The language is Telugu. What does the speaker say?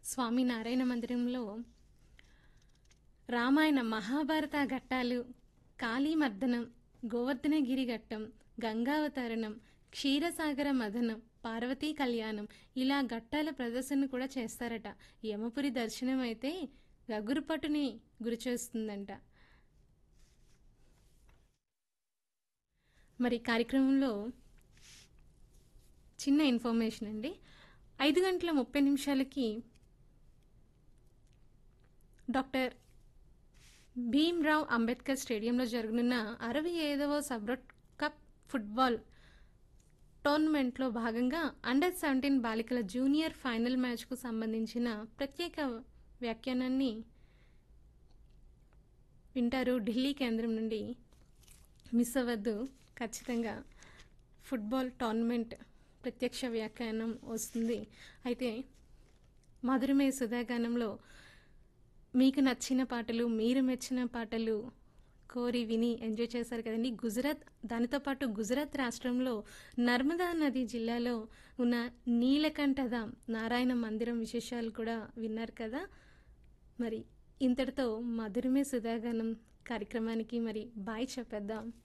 స్వామి నారాయణ మందిరంలో రామాయణ మహాభారత ఘట్టాలు కాళీమర్దనం గోవర్ధనగిరి ఘట్టం గంగావతరణం క్షీరసాగర మదనం పార్వతీ కళ్యాణం ఇలా ఘట్టాల ప్రదర్శన కూడా చేస్తారట యమపురి దర్శనం అయితే గగురుపట్టుని గురిచేస్తుందంట మరి కార్యక్రమంలో చిన్న ఇన్ఫర్మేషన్ అండి ఐదు గంటల ముప్పై నిమిషాలకి డాక్టర్ భీమ్రావ్ అంబేద్కర్ స్టేడియంలో జరగనున్న అరవై ఐదవ సబ్రట్ కప్ ఫుట్బాల్ టోర్నమెంట్లో భాగంగా అండర్ సెవెంటీన్ బాలికల జూనియర్ ఫైనల్ మ్యాచ్కు సంబంధించిన ప్రత్యేక వ్యాఖ్యానాన్ని వింటారు ఢిల్లీ కేంద్రం నుండి మిస్ అవ్వద్దు ఖచ్చితంగా ఫుట్బాల్ టోర్నమెంట్ ప్రత్యక్ష వ్యాఖ్యానం వస్తుంది అయితే మధురమే సుధాగానంలో మీకు నచ్చిన పాటలు మీరు మెచ్చిన పాటలు కోరి విని ఎంజాయ్ చేశారు కదండి గుజరాత్ దానితో పాటు గుజరాత్ రాష్ట్రంలో నర్మదా నది జిల్లాలో ఉన్న నీలకంఠధామ్ నారాయణ మందిరం విశేషాలు కూడా విన్నారు కదా మరి ఇంతటితో మధురమే సుధాగానం కార్యక్రమానికి మరి బాయ్ చెప్పేద్దాం